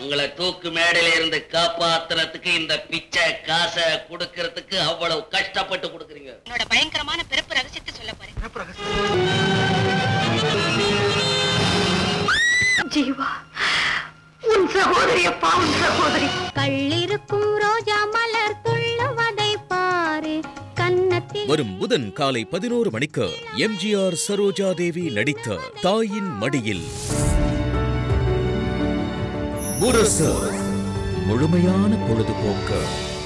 உங்களை தூக்கு மேடையில இருந்து காப்பாத்துறதுக்கு இந்த பிச்சை காசை கொடுக்கறதுக்கு அவ்வளவு கஷ்டப்பட்டு கொடுக்குறீங்க உன்னோட பயங்கரமான பிறப்பு ரகசியத்தை சொல்ல போறேன் ஜீவா உன் சகோதரி அப்பா உன் சகோதரி கள்ளிருக்கும் ரோஜா மலர் துள்ளுவதை பாரு கன்னத்தில் வரும் புதன் காலை பதினோரு மணிக்கு எம்ஜிஆர் சரோஜா தேவி நடித்த தாயின் மடியில் முரசு முழுமையான பொழுதுபோக்கு